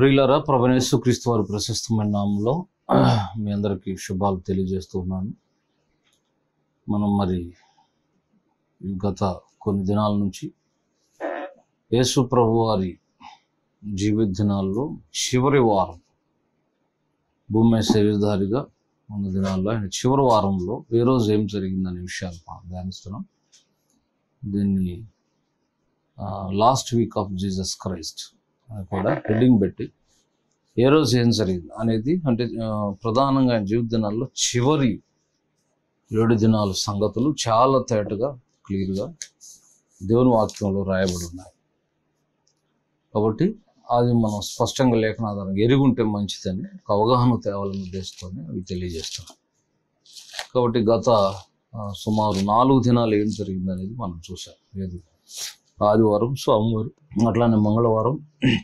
ప్రియులరా ప్రభనేసు క్రీస్తు వారి ప్రశస్తమైన నామంలో మీ అందరికీ శుభాలు తెలియజేస్తూ ఉన్నాను మనం మరి ఈ గత కొన్ని దినాల నుంచి యేసు ప్రభు వారి జీవిత దినాల్లో చివరి వారం భూమి శరీరధారిగా ఉన్న దినాల్లో ఆయన చివరి వారంలో ఏ రోజు ఏం జరిగిందనే విషయాలు మనం ధ్యానిస్తున్నాం దీన్ని last week of Jesus Christ అని కూడా హెడ్డింగ్ పెట్టి ఏ రోజు ఏం జరిగింది అనేది అంటే ఆ, ప్రధానంగా ఆయన జీవిత దినాల్లో చివరి ఏడు దినాల సంగతులు చాలా తేటగా క్లియర్గా దేవుని వాక్యంలో రాయబడి ఉన్నాయి కాబట్టి అది మనం స్పష్టంగా లేఖన ఆధారంగా ఎరుగుంటే మంచిదని ఒక అవగాహన తేవాలని ఉద్దేశంతోనే అవి తెలియజేస్తాం కాబట్టి గత ఆ, సుమారు నాలుగు దినాలు ఏం జరిగింది అనేది మనం చూసాం ఏది ఆదివారం సోమవారం అట్లానే మంగళవారం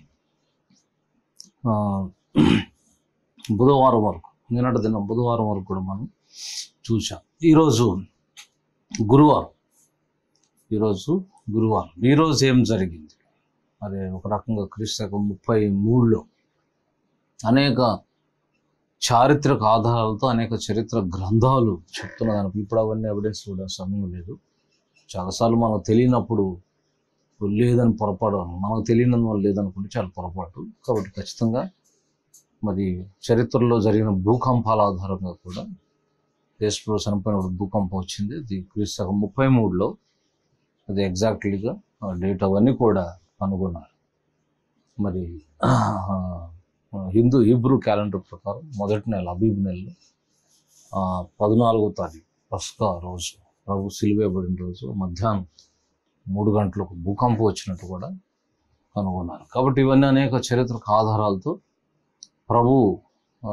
ఆ, బుధవారం వరకు నిన్నటి దినం బుధవారం వరకు కూడా మనం చూసాం ఈరోజు గురువారం ఈరోజు గురువారం ఈరోజు ఏం జరిగింది మరి ఒక రకంగా క్రీస్తకం ముప్పై మూడులో అనేక చారిత్రక ఆధారాలతో అనేక చరిత్ర గ్రంథాలు చెప్తున్న దానికి ఇప్పుడు అవన్నీ ఎవిడెన్స్ కూడా సమయం లేదు చాలాసార్లు మనకు తెలియనప్పుడు లేదని పొరపాటు మనకు తెలియని వాళ్ళు లేదనుకుంటే చాలా పొరపాటు కాబట్టి ఖచ్చితంగా మరి చరిత్రలో జరిగిన భూకంపాల ఆధారంగా కూడా దేశంలో చనిపోయినప్పుడు భూకంపం వచ్చింది అది క్రీస్తు ముప్పై మూడులో అది ఎగ్జాక్ట్లీగా డేట్ అవన్నీ కూడా కనుగొన్నారు మరి ఆ, హిందూ హీబ్రూ క్యాలెండర్ ప్రకారం మొదటి నెల అబీబ్ నెలలో ఆ, పద్నాలుగో తారీఖు పస్కా రోజు ప్రభు సిలివేయబడిన రోజు మధ్యాహ్నం మూడు గంటలకు భూకంపం వచ్చినట్టు కూడా కనుగొన్నారు కాబట్టి ఇవన్నీ అనేక చరిత్రక ఆధారాలతో ప్రభు ఆ,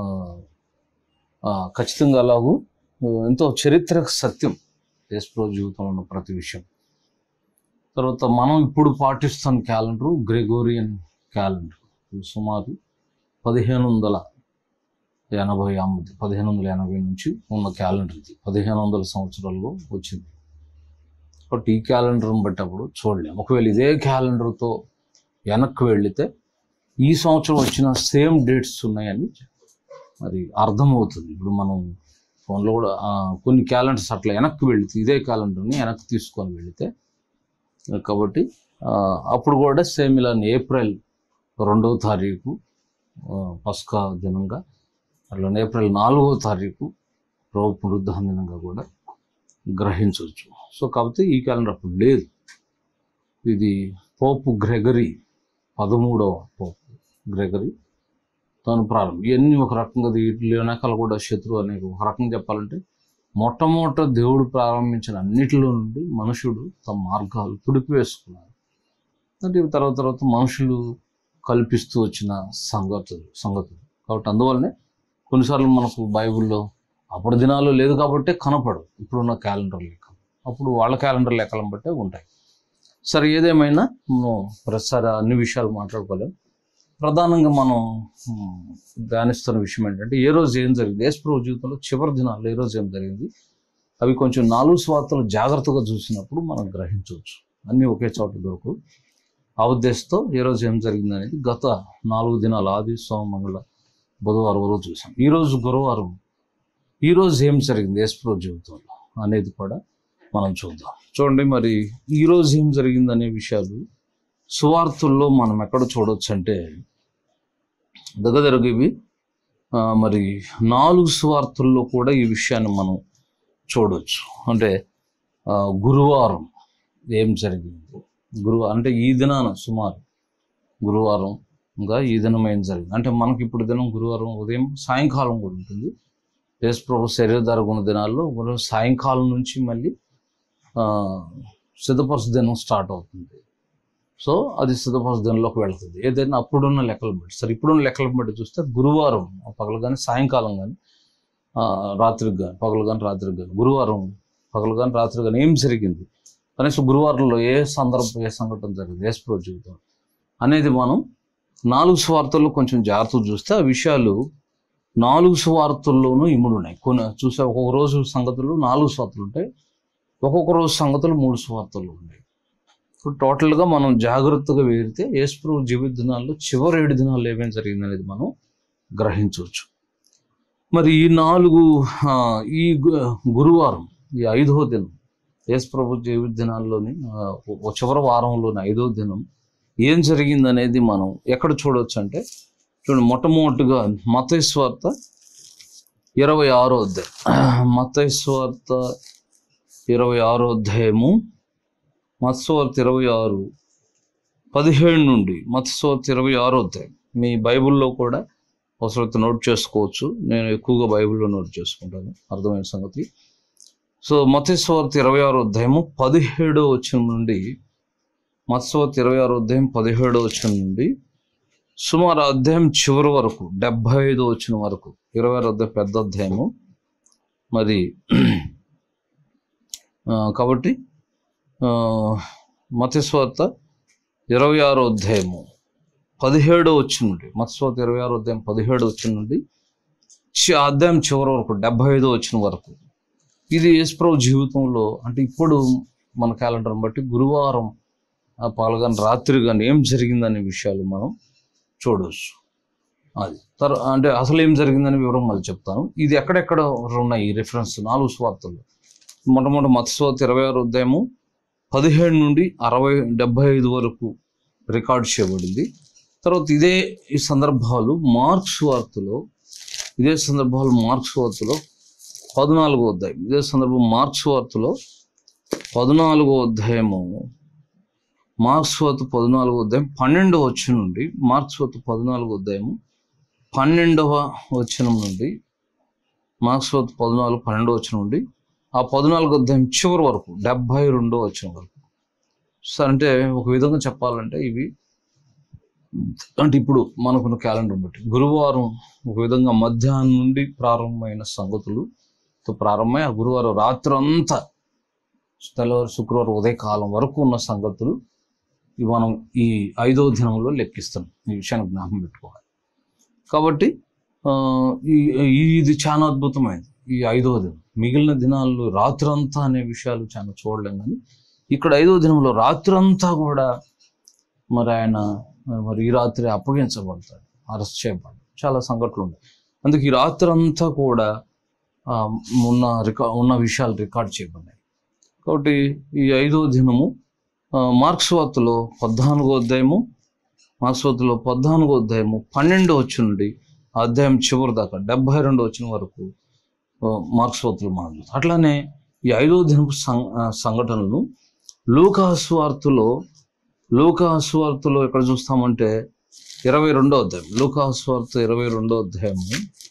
ఆ, ఖచ్చితంగా అలాగూ ఎంతో చరిత్రక సత్యం యేసుప్రభు జీవితంలో ఉన్న ప్రతి విషయం తర్వాత మనం ఇప్పుడు పాటిస్తున్న క్యాలెండర్ గ్రెగోరియన్ క్యాలెండర్ ఇది సుమారు పదిహేను వందల ఎనభై ఎనిమిది పదిహేను వందల ఎనభై నుంచి ఉన్న క్యాలెండర్ ఇది పదిహేను వందల సంవత్సరాల్లో వచ్చింది కాబట్టి ఈ క్యాలెండర్ని బట్టప్పుడు చూడలేము ఒకవేళ ఇదే క్యాలెండర్తో వెనక్కి వెళితే ఈ సంవత్సరం వచ్చిన సేమ్ డేట్స్ ఉన్నాయని మరి అర్థమవుతుంది ఇప్పుడు మనం ఫోన్లో కూడా ఆ, కొన్ని క్యాలెండర్స్ అట్లా వెనక్కి వెళితే ఇదే క్యాలెండర్ని వెనక్కి తీసుకొని వెళితే కాబట్టి ఆ, అప్పుడు కూడా సేమ్ ఇలా ఏప్రిల్ రెండవ తారీఖు ఆ, పస్కా దినంగా అట్లా ఏప్రిల్ నాలుగవ తారీఖు ప్రభు పునరుద్ధరణ దినంగా కూడా గ్రహించవచ్చు సో కాబట్టి ఈ క్యాలెండర్ అప్పుడు లేదు ఇది పోపు గ్రెగరీ పదమూడవ పోపు గ్రెగరీ తాను ప్రారంభం ఇవన్నీ ఒక రకంగా వీటి వెనకాల కూడా శత్రువు అనే ఒక రకంగా చెప్పాలంటే మొట్టమొదట దేవుడు ప్రారంభించిన అన్నిటిలో నుండి మనుషుడు తమ మార్గాలు పుడిపి వేసుకున్నారు అంటే ఇవి తర్వాత తర్వాత మనుషులు కల్పిస్తూ వచ్చిన సంగతులు సంగతులు కాబట్టి అందువల్లనే కొన్నిసార్లు మనకు బైబిల్లో అప్పుడు దినాలు లేదు కాబట్టి కనపడవు ఇప్పుడున్న క్యాలెండర్ లెక్క అప్పుడు వాళ్ళ క్యాలెండర్ లెక్కలను బట్టే ఉంటాయి సరే ఏదేమైనా మనం ప్రతిసారి అన్ని విషయాలు మాట్లాడుకోలేం ప్రధానంగా మనం ఉమ్, ధ్యానిస్తున్న విషయం ఏంటంటే ఏ రోజు ఏం జరిగింది యేసుప్రభు జీవితంలో చివరి దినాల్లో ఏ రోజు ఏం జరిగింది అవి కొంచెం నాలుగు స్వార్థలు జాగ్రత్తగా చూసినప్పుడు మనం గ్రహించవచ్చు అన్నీ ఒకే చోట దొరకు ఆ ఉద్దేశంతో ఏ రోజు ఏం జరిగింది అనేది గత నాలుగు దినాలు ఆది సోమ మంగళ బుధవారం వరకు చూసాం ఈరోజు గురువారం ఈరోజు ఏం జరిగింది యేసుప్రభు జీవితంలో అనేది కూడా మనం చూద్దాం చూడండి మరి ఈరోజు ఏం జరిగింది అనే విషయాలు సువార్తుల్లో మనం ఎక్కడ చూడొచ్చు అంటే దగ్గర దగ్గర ఇవి ఆ, మరి నాలుగు సువార్తుల్లో కూడా ఈ విషయాన్ని మనం చూడొచ్చు అంటే ఆ, గురువారం ఏం జరిగింది గురువ అంటే ఈ దినాన సుమారు గురువారం ఇంకా ఈ దినం ఏం జరిగింది అంటే మనకి ఇప్పుడు దినం గురువారం ఉదయం సాయంకాలం కూడా ఉంటుంది యేసు ప్రభు శరీరధార గుణ దినాల్లో గురు- సాయంకాలం నుంచి మళ్ళీ ఆ, సిద్ధపరచు దినం స్టార్ట్ అవుతుంది సో అది సిద్ధపరచు దినంలోకి వెళ్తుంది ఏదైనా అప్పుడున్న లెక్కలు బట్టి సరే ఇప్పుడున్న లెక్కలు బట్టి చూస్తే గురువారం పగలు కానీ సాయంకాలం కానీ రాత్రికి కానీ పగలు కానీ రాత్రికి కానీ గురువారం పగలు కానీ రాత్రి కానీ ఏం జరిగింది కనీసం గురువారంలో ఏ సందర్భం ఏ సంఘటన జరిగింది ఏ స్ప్రో జీవితం అనేది మనం నాలుగు స్వార్థల్లో కొంచెం జాగ్రత్త చూస్తే ఆ విషయాలు నాలుగు స్వార్థల్లోనూ ఇముడు ఉన్నాయి కొన్ని చూసే ఒక్కొక్క రోజు సంగతులు నాలుగు స్వార్థలు ఉంటాయి ఒక్కొక్క రోజు సంగతులు మూడు స్వార్థలు ఉన్నాయి ఇప్పుడు టోటల్గా మనం జాగ్రత్తగా వేరితే యేసుప్రభు జీవిత దినాల్లో చివరి ఏడు దినాల్లో ఏమేమి జరిగింది అనేది మనం గ్రహించవచ్చు మరి ఈ నాలుగు ఆ, ఈ గు- గురువారం ఈ ఐదవ దినం యేసుప్రభు జీవిత దినాల్లోని ఆ, ఓ చివరి వారంలోని ఐదవ దినం ఏం జరిగింది అనేది మనం ఎక్కడ చూడవచ్చు అంటే చూడండి మొట్టమొదటిగా మతేశ్వార్త ఇరవై ఆరో అధ్యాయం మతేశ్వార్త ఇరవై ఆరో అధ్యాయము మత్స్వార్త ఇరవై ఆరు పదిహేడు నుండి మత్స్వార్త ఇరవై ఆరో అధ్యాయం మీ బైబిల్లో కూడా అవసరమైతే నోట్ చేసుకోవచ్చు నేను ఎక్కువగా బైబిల్లో నోట్ చేసుకుంటాను అర్థమైన సంగతి సో మత్స్వార్త ఇరవై ఆరో అధ్యాయము పదిహేడో వచ్చిన నుండి మత్స్వార్త ఇరవై ఆరో అధ్యాయం పదిహేడో వచ్చిన నుండి సుమారు ఆ అధ్యాయం చివరి వరకు డెబ్బై ఐదు వచ్చిన వరకు ఇరవై ఆరు అధ్యాయం పెద్ద అధ్యాయము మరి ఆ, కాబట్టి మత్స్వార్త ఇరవై ఆరో అధ్యాయము పదిహేడో వచ్చి నుండి మత్స్వార్త ఇరవై ఆరో అధ్యాయం పదిహేడు వచ్చిన నుండి చి- ఆ అధ్యాయం చివరి వరకు డెబ్బై ఐదో వచ్చిన వరకు ఇది యేసుప్రభు జీవితంలో అంటే ఇప్పుడు మన క్యాలెండర్ని బట్టి గురువారం ఆ పాల్గొని రాత్రి కానీ ఏం జరిగిందనే విషయాలు మనం చూడవచ్చు అది తర్వా అంటే అసలు ఏం జరిగిందని వివరం మళ్ళీ చెప్తాను ఇది ఎక్కడెక్కడ ఉన్నాయి ఈ రిఫరెన్స్ నాలుగు స్వార్థలు మొట్టమొదటి మత్స్వార్త ఇరవై ఆరు అధ్యాయము పదిహేడు నుండి అరవై డెబ్బై ఐదు వరకు రికార్డ్ చేయబడింది తర్వాత ఇదే ఈ సందర్భాలు మార్క్స్ వార్తలో ఇదే సందర్భాలు మార్క్స్ వార్తలో పద్నాలుగో అధ్యాయం ఇదే సందర్భం మార్క్స్ వార్తలో పద్నాలుగో అధ్యాయము మార్క్స్ వార్త పద్నాలుగో అధ్యాయం పన్నెండవ వచ్చిన నుండి మార్క్స్ వార్త పద్నాలుగో అధ్యాయము పన్నెండవ వచనం నుండి మార్క్స్ వార్త పద్నాలుగు పన్నెండవ వచనం నుండి ఆ పద్నాలుగో అధ్యాయం చివరి వరకు డెబ్బై రెండో వచనం వరకు సో అంటే ఒక విధంగా చెప్పాలంటే ఇవి అంటే ఇప్పుడు మనకున్న క్యాలెండర్ బట్టి గురువారం ఒక విధంగా మధ్యాహ్నం నుండి ప్రారంభమైన సంగతులుతో ప్రారంభమై ఆ గురువారం రాత్రి అంతా తెల్లవారు శుక్రవారం ఉదయకాలం వరకు ఉన్న సంగతులు ఇవి మనం ఈ ఐదో దినంలో లెక్కిస్తాం ఈ విషయాన్ని జ్ఞాపకం పెట్టుకోవాలి కాబట్టి ఆ, ఈ ఈ- ఇది చాలా అద్భుతమైనది ఈ ఐదో దినం మిగిలిన దినాల్లో రాత్రంతా అనే విషయాలు చాలా చూడలేం కానీ ఇక్కడ ఐదో దినంలో రాత్రంతా కూడా మరి ఆయన మరి ఈ రాత్రి అప్పగించబడతాడు అరెస్ట్ చేయబడతాడు చాలా సంఘటనలు ఉన్నాయి అందుకే ఈ రాత్రి అంతా కూడా ఆ, ఉన్న రికా ఉన్న విషయాలు రికార్డ్ చేయబడ్డాయి కాబట్టి ఈ ఐదో దినము ఆ, మార్క్స్ వార్తలో పద్నాలుగో అధ్యాయము మార్క్స్ వార్తలో పద్నాలుగో అధ్యాయము పన్నెండో వచ్చి నుండి ఆ అధ్యాయం చివరి దాకా డెబ్బై రెండు వచ్చిన వరకు ఆ, మార్క్స్ వార్తలు మనం చూస్తాం. అట్లానే ఈ ఐదో దినపు సం- ఆ, సంఘటనలను లూకాసు వార్తలో లూకాసు వార్తలో ఎక్కడ చూస్తామంటే ఇరవై రెండో అధ్యాయం లూకాసు వార్త ఇరవై రెండో అధ్యాయము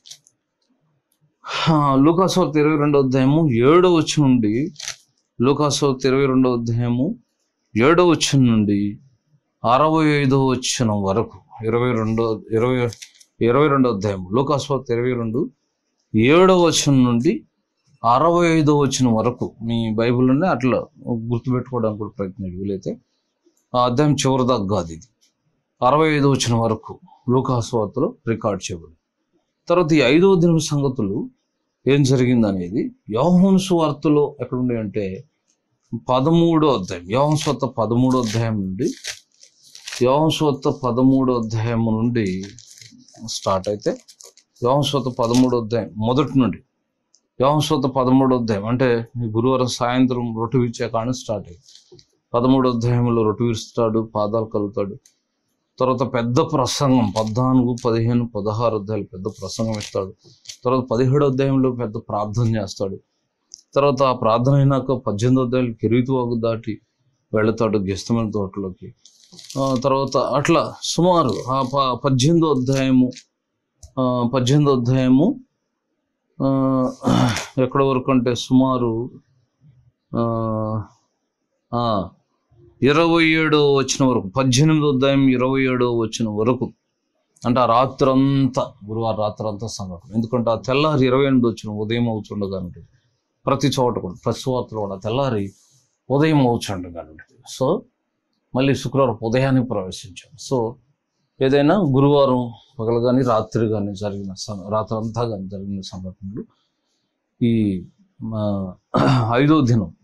ఆ, లూకాసు వార్త ఇరవై రెండో అధ్యాయము ఏడో వచ్చి నుండి లూకాసు వార్త ఇరవై రెండో అధ్యాయము ఏడో వచ్చిన నుండి అరవై ఐదో వచ్చిన వరకు ఇరవై రెండో ఇరవై ఇరవై రెండో అధ్యాయం లూకాసు వార్త ఇరవై రెండు ఏడో వచనం నుండి అరవై ఐదో వచ్చిన వరకు మీ బైబిల్లోనే అట్లా గుర్తుపెట్టుకోవడానికి కూడా ప్రయత్నం వీలైతే ఆ అధ్యాయం చివరి దాకా కాదు ఇది అరవై ఐదో వచ్చిన వరకు లూకాసు వార్తలో రికార్డ్ చేయబడింది తర్వాత ఈ ఐదో దిన సంగతులు ఏం జరిగింది అనేది యోహోను వార్తలో ఎక్కడుండే అంటే పదమూడో అధ్యాయం యోహన్ స్వత్త పదమూడో అధ్యాయం నుండి యోహన్ స్వత్త పదమూడో అధ్యాయం నుండి స్టార్ట్ అయితే యోహన్ స్వత్త పదమూడో అధ్యాయం మొదటి నుండి యోహన్ స్వత్త పదమూడో అధ్యాయం అంటే ఈ గురువారం సాయంత్రం రొట్టు విచ్చే కానీ స్టార్ట్ అయ్యి పదమూడో అధ్యాయంలో రొట్టు విరుస్తాడు పాదాలు కలుగుతాడు తర్వాత పెద్ద ప్రసంగం పద్నాలుగు పదిహేను పదహారు అధ్యాయులు పెద్ద ప్రసంగం ఇస్తాడు తర్వాత పదిహేడో అధ్యాయంలో పెద్ద ప్రార్థన చేస్తాడు తర్వాత ఆ ప్రార్థన అయినాక పద్దెనిమిదో అధ్యాయులు కిరీతువాగు దాటి వెళతాడు గెస్తమైన తోటలోకి ఆ, తర్వాత అట్లా సుమారు ఆ ప పద్దెనిమిదో అధ్యాయము ఆ, పద్దెనిమిదో అధ్యాయము ఆ, ఎక్కడ వరకు అంటే సుమారు ఆ, ఆ, ఇరవై ఏడో వచ్చిన వరకు పద్దెనిమిదో అధ్యాయం ఇరవై ఏడో వచ్చిన వరకు అంటే ఆ రాత్రి అంతా గురువారం రాత్రి అంతా సంఘటన ఎందుకంటే ఆ తెల్లారి ఇరవై ఎనిమిది వచ్చిన ఉదయం అవుతుండగా ఉంటుంది ప్రతి చోట కూడా ప్రతి చోట్ల కూడా తెల్లారి ఉదయం అవుతుండగా ఉంటుంది సో మళ్ళీ శుక్రవారం ఉదయానికి ప్రవేశించాం సో ఏదైనా గురువారం పగలు కానీ రాత్రి కానీ జరిగిన సం- రాత్రి అంతా కానీ జరిగిన సంఘటనలు ఈ ఆ, ఐదో దినం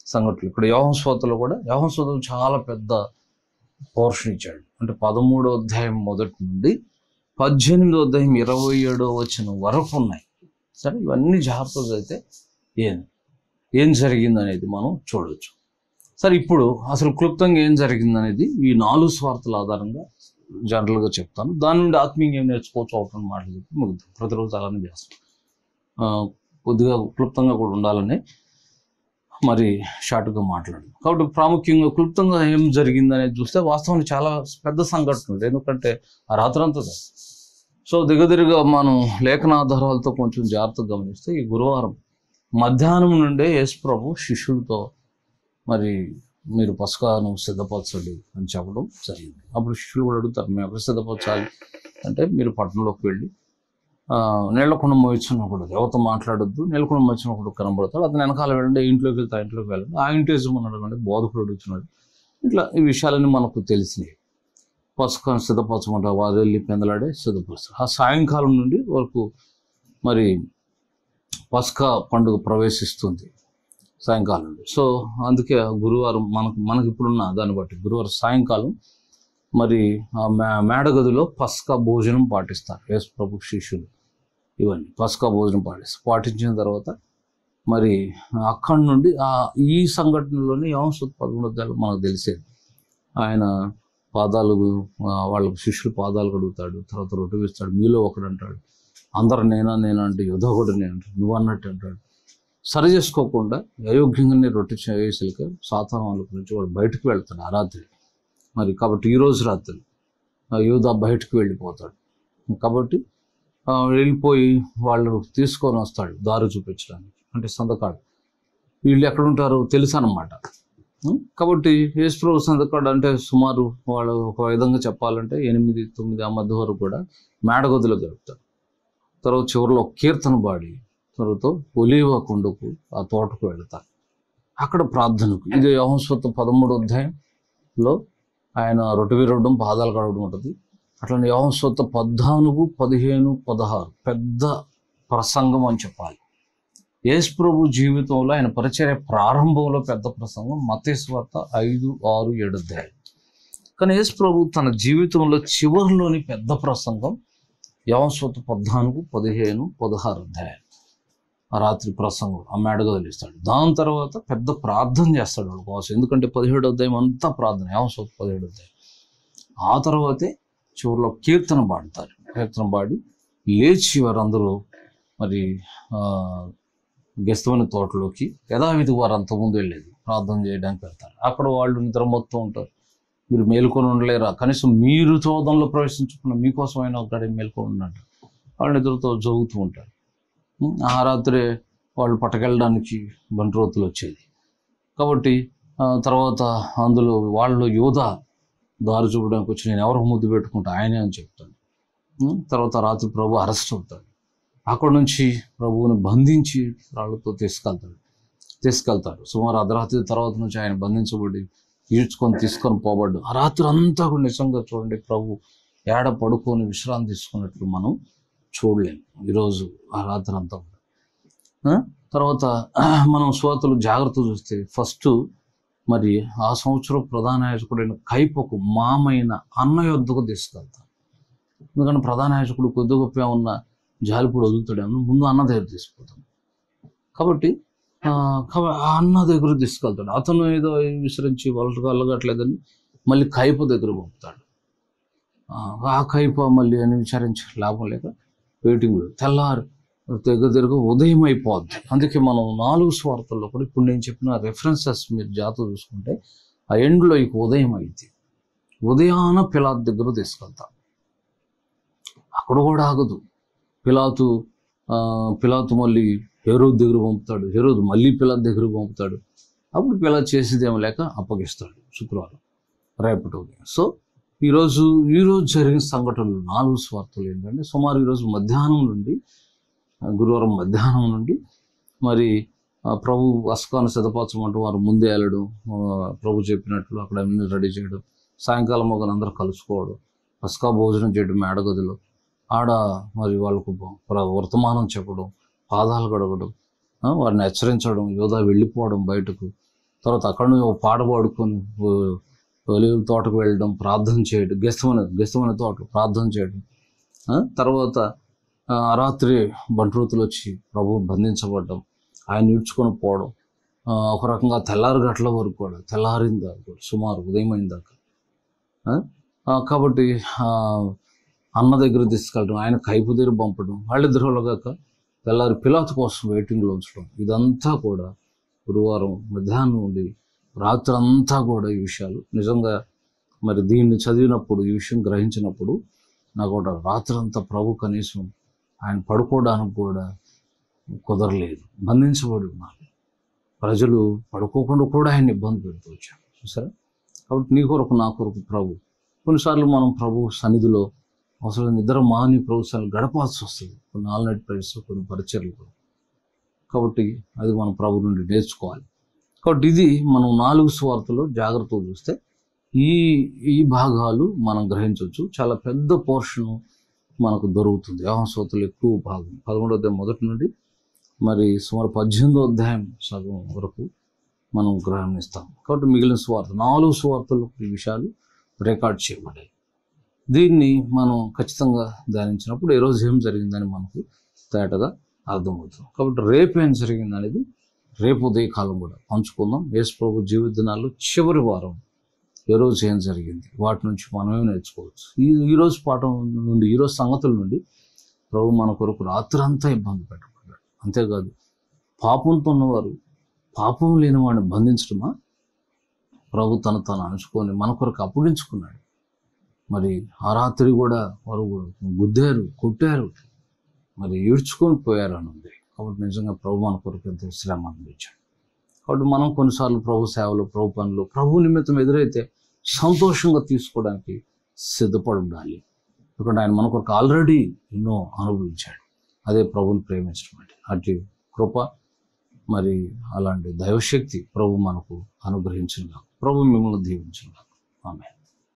సంఘటనలు ఇక్కడ యోహం స్వాతలో కూడా యోహం స్వాతలు చాలా పెద్ద పోర్షన్ ఇచ్చాడు అంటే పదమూడో అధ్యాయం మొదటి నుండి పద్దెనిమిదో అధ్యాయం ఇరవై ఏడో వచ్చిన వరకు ఉన్నాయి సరే ఇవన్నీ జాగ్రత్తగా అయితే ఏం ఏం జరిగింది అనేది మనం చూడవచ్చు సరే ఇప్పుడు అసలు క్లుప్తంగా ఏం జరిగింది అనేది ఈ నాలుగు స్వార్థల ఆధారంగా జనరల్గా చెప్తాను దాని నుండి ఆత్మీయంగా ఏం నేర్చుకోవచ్చు అవుతుంది మాటలు చెప్పి ముగిద్దాం ప్రతిరోజు అలానే చేస్తాం ఆ, కొద్దిగా క్లుప్తంగా కూడా ఉండాలని మరి షార్ట్గా మాట్లాడు కాబట్టి ప్రాముఖ్యంగా క్లుప్తంగా ఏం జరిగింది అనేది చూస్తే వాస్తవానికి చాలా పెద్ద సంఘటనలు ఎందుకంటే ఆ రాత్రంతా కాదు. సో దిగదిరిగా మనం లేఖనాధారాలతో కొంచెం జాగ్రత్తగా గమనిస్తే ఈ గురువారం మధ్యాహ్నం నుండే యేసు ప్రభు శిష్యులతో మరి మీరు పసకాను సిద్ధపరచండి అని చెప్పడం జరిగింది అప్పుడు శిష్యులు కూడా అడుగుతారు మేము ఎక్కడ సిద్ధపరచాలి అంటే మీరు పట్టణంలోకి వెళ్ళి ఆ, నీళ్లకొండ మోయించినప్పుడు ఎవరితో మాట్లాడొద్దు నీళ్ళకొండ మోయించినప్పుడు కనబడతాడు అతను వెనకాల వెళ్ళండి ఇంట్లోకి వెళ్తే ఆ ఇంట్లోకి వెళ్ళండి ఆ ఇంటి యజమాని అడగండి బోధకుడు అడుగుతున్నాడు ఇట్లా ఈ విషయాలన్నీ మనకు తెలిసినాయి పసుకాన్ని సిద్ధపరచమంటారు వారు వెళ్ళి పెందలాడే సిద్ధపరుస్తారు ఆ సాయంకాలం నుండి వరకు మరి పస్కా పండుగ ప్రవేశిస్తుంది సాయంకాలం నుండి సో అందుకే ఆ గురువారం మనకు మనకి ఇప్పుడున్న దాన్ని బట్టి గురువారం సాయంకాలం మరి ఆ మే- మేడగదిలో పస్కా భోజనం పాటిస్తారు యేసు ప్రభు శిష్యులు ఇవన్నీ పస్కా భోజనం పాటిస్తారు పాటించిన తర్వాత మరి అక్కడి నుండి ఆ ఈ సంఘటనలోనే యోంసు పదమూడు మనకు తెలిసేది ఆయన పాదాలు ఆ, వాళ్ళకు శిష్యులు పాదాలు కడుగుతాడు తర్వాత రొట్టె వేస్తాడు మీలో ఒకడు అంటాడు అందరు నేనా నేనా అంటే యుధకుడు నేను అంటాడు నువ్వు అన్నట్టు అంటాడు సరి చేసుకోకుండా అయోగ్యంగానే రొట్టె చేసేసరికి సాతాను వాళ్ళ నుంచి వాడు బయటకు వెళ్తాడు ఆ రాత్రి మరి కాబట్టి ఈ రోజు రాత్రి ఆ యూదా బయటకు వెళ్ళిపోతాడు కాబట్టి ఆ, వెళ్ళిపోయి వాళ్ళు తీసుకొని వస్తాడు దారి చూపించడానికి అంటే సంతకాడు వీళ్ళు ఎక్కడ ఉంటారు తెలుసు అన్నమాట ఉం? కాబట్టి యేసుప్రభు సంతకాడు అంటే సుమారు వాళ్ళు ఒక విధంగా చెప్పాలంటే ఎనిమిది తొమ్మిది ఆ మధ్య వరకు కూడా మేడగదిలో గడుపుతారు తర్వాత చివరిలో ఒక కీర్తన పాడి తర్వాత ఒలీవ కొండకు ఆ తోటకు వెళ్తారు అక్కడ ప్రార్థనకు ఇది యోహంస్వత పదమూడు అధ్యాయంలో ఆయన రొట్టె విరవడం పాదాలు కడవడం ఉంటుంది అట్లనే యోహంస్వత పద్నాలుగు పదిహేను పదహారు పెద్ద ప్రసంగం అని చెప్పాలి యేసు ప్రభు జీవితంలో ఆయన పరిచర్య ప్రారంభంలో పెద్ద ప్రసంగం మతేశ్వార్త ఐదు ఆరు ఏడు అధ్యాయం కానీ యేసు ప్రభు తన జీవితంలో చివరిలోని పెద్ద ప్రసంగం యవస్వత పద్నాలుగు పదిహేను పదహారు అధ్యాయం ఆ రాత్రి ప్రసంగం ఆ మేడగదిలో ఇస్తాడు దాని తర్వాత పెద్ద ప్రార్థన చేస్తాడు వాళ్ళ కోసం ఎందుకంటే పదిహేడు అధ్యాయం అంతా ప్రార్థన యవస్వత పదిహేడు అధ్యాయం ఆ తర్వాతే చివరిలో కీర్తన పాడతారు కీర్తన పాడి లేచి వారందరూ మరి ఆ, గెస్తవని తోటలోకి యథావిధి వారు అంతకుముందు వెళ్ళేది ప్రార్థన చేయడానికి వెళ్తారు అక్కడ వాళ్ళు నిద్ర మొత్తం ఉంటారు మీరు మేలుకొని ఉండలేరా కనీసం మీరు చోదంలో ప్రవేశించుకున్న మీకోసమైనా ఒకటి మేలుకొని ఉన్నట్టు వాళ్ళు నిద్రతో జోగుతూ ఉంటారు ఉం, ఆ రాత్రి వాళ్ళు పట్టుకెళ్ళడానికి బంట్రోతులు వచ్చేది కాబట్టి ఆ, తర్వాత అందులో వాళ్ళు యోధ దారి చూపడానికి వచ్చి నేను ఎవరికి ముద్దు పెట్టుకుంటా ఆయనే అని చెప్తాడు ఉం, తర్వాత రాత్రి ప్రభు అరెస్ట్ అవుతాడు అక్కడ నుంచి ప్రభువుని బంధించి రాళ్ళతో తీసుకెళ్తాడు తీసుకెళ్తాడు సుమారు అర్ధరాత్రి తర్వాత నుంచి ఆయన బంధించబడి ఈడ్చుకొని తీసుకొని పోబడ్డు ఆ రాత్రి అంతా కూడా నిజంగా చూడండి ప్రభు ఏడ పడుకొని విశ్రాంతి తీసుకున్నట్లు మనం చూడలేము ఈరోజు ఆ రాత్రి అంతా కూడా ఆ? తర్వాత మనం శ్రోతలు జాగ్రత్త చూస్తే ఫస్ట్ మరి ఆ సంవత్సరం ప్రధాన యాజకుడైన కైపకు మామైన అన్న యొద్దకు తీసుకెళ్తారు ఎందుకంటే ప్రధాన యాజకుడు కొద్ది గొప్ప ఉన్న జాలిపూడి వదులుతాడేమో ముందు అన్న దగ్గర తీసుకుపోతాం కాబట్టి ఆ, కాబ- ఆ అన్న దగ్గర తీసుకెళ్తాడు అతను ఏదో విసిరించి వాళ్ళకి వెళ్ళగట్లేదని మళ్ళీ కైప దగ్గర పంపుతాడు ఆ, ఆ కైప మళ్ళీ అని విచారించి లాభం లేక వెయిటింగ్ తెల్లారు దగ్గర దగ్గర ఉదయం అయిపోద్ది అందుకే మనం నాలుగు స్వార్థల్లో కూడా ఇప్పుడు నేను చెప్పిన రెఫరెన్సెస్ మీరు జాగ్రత్త చూసుకుంటే ఆ ఎండ్లో ఇక ఉదయం అయింది ఉదయాన పిలాత్ దగ్గర తీసుకెళ్తాం అక్కడ కూడా ఆగదు పిలాతు ఆ, పిలాతు మళ్ళీ హెరోద్ దగ్గర పంపుతాడు హెరోద్ మళ్ళీ పిలాత్ దగ్గర పంపుతాడు అప్పుడు పిలాత్ చేసేదేమో లేక అప్పగిస్తాడు శుక్రవారం రేపటి ఉదయం సో ఈరోజు ఈరోజు జరిగిన సంఘటనలు నాలుగు స్వార్థలు ఏంటంటే సుమారు ఈరోజు మధ్యాహ్నం నుండి ఆ, గురువారం మధ్యాహ్నం నుండి మరి ఆ, ప్రభు అస్కాను సిద్ధపరచమంటూ వారు ముందే వెళ్ళడం ఆ, ప్రభు చెప్పినట్లు అక్కడ అన్ని రెడీ చేయడం సాయంకాలం ఒక అందరూ కలుసుకోవడం అస్కా భోజనం చేయడం మేడగదిలో ఆడ మరి వాళ్ళకు ప్ర- వర్తమానం చెప్పడం పాదాలు గడవడం ఆ, వారిని హెచ్చరించడం యోధా వెళ్ళిపోవడం బయటకు తర్వాత అక్కడ నుంచి ఒక పాట పాడుకొని ఓ- ఒలివల తోటకు వెళ్ళడం ప్రార్థన చేయడం గెస్తమన గెస్తమన తోట ప్రార్థన చేయడం ఆ? తర్వాత ఆ, ఆ రాత్రి బంట్రోతులు వచ్చి ప్రభు బంధించబడ్డం ఆయన ఈడ్చుకొని పోవడం ఆ, ఒక రకంగా తెల్లారి గంటల వరకు కూడా తెల్లారిందా సుమారు ఉదయం అయిన దాకా ఆ? ఆ, కాబట్టి ఆ, అన్న దగ్గర తీసుకెళ్ళడం ఆయన కైపు దగ్గర పంపడం వాళ్ళిద్దరు కాక తెల్లారి పిలాత్ కోసం వెయిటింగ్లో ఉంచడం ఇదంతా కూడా గురువారం మధ్యాహ్నం నుండి రాత్రి అంతా కూడా ఈ విషయాలు నిజంగా మరి దీన్ని చదివినప్పుడు ఈ విషయం గ్రహించినప్పుడు నాకు కూడా రాత్రి అంతా ప్రభు కనీసం ఆయన పడుకోవడానికి కూడా కుదరలేదు బంధించబడి ఉన్నారు ప్రజలు పడుకోకుండా కూడా ఆయన ఇబ్బంది పెడుతూ వచ్చారు చూసారా కాబట్టి నీ కొరకు నా కొరకు ప్రభు కొన్నిసార్లు మనం ప్రభు సన్నిధిలో అసలు నిద్ర మాని ప్రభు సన్నిధిలో గడపాల్సి వస్తుంది కొన్ని ఆల్ నైట్ ప్రైస్ కొన్ని పరిచర్లు కూడా కాబట్టి అది మనం ప్రభు నుండి నేర్చుకోవాలి కాబట్టి ఇది మనం నాలుగు స్వార్థలో జాగ్రత్తగా చూస్తే ఈ ఈ భాగాలు మనం గ్రహించవచ్చు చాలా పెద్ద పోర్షన్ మనకు దొరుకుతుంది వ్యవహాసోతులు ఎక్కువ భాగం పదమూడో అధ్యాయం మొదటి నుండి మరి సుమారు పద్దెనిమిదో అధ్యాయం సగం వరకు మనం గ్రహణిస్తాం కాబట్టి మిగిలిన స్వార్థ నాలుగు స్వార్థలు ఈ విషయాలు రికార్డ్ చేయబడ్డాయి దీన్ని మనం ఖచ్చితంగా ధ్యానించినప్పుడు ఏ రోజు ఏం జరిగిందని మనకు తేటగా అర్థమవుతుంది కాబట్టి రేపు ఏం జరిగింది అనేది రేపు ఉదయకాలం కూడా పంచుకుందాం యేసు ప్రభు జీవిత దినాల్లో చివరి వారం ఏ రోజు ఏం జరిగింది వాటి నుంచి మనమే నేర్చుకోవచ్చు ఈ ఈ రోజు పాఠం నుండి ఈ రోజు సంగతుల నుండి ప్రభు మన కొరకు రాత్రంతా ఇబ్బంది పెట్టబడ్డాడు అంతేకాదు పాపంతో ఉన్నవారు పాపం లేని వాడిని బంధించడమా ప్రభు తను తను అణుచుకొని మన కొరకు అప్పగించుకున్నాడు మరి ఆ రాత్రి కూడా వారు గుద్దారు కొట్టారు మరి ఈడ్చుకొని పోయారు అని ఉంది కాబట్టి నిజంగా ప్రభు మన కొరకు ఎంతో శ్రమ అనిపించాడు కాబట్టి మనం కొన్నిసార్లు ప్రభు సేవలు ప్రభు పనులు ప్రభు నిమిత్తం ఎదురైతే సంతోషంగా తీసుకోవడానికి సిద్ధపడి ఉండాలి ఎందుకంటే ఆయన మన కొరకు ఆల్రెడీ ఎన్నో అనుభవించాడు అదే ప్రభుని ప్రేమించడం అంటే అటు కృప మరి అలాంటి దైవశక్తి ప్రభు మనకు అనుగ్రహించిన ప్రభు మిమ్మల్ని దీవించిన ఆమె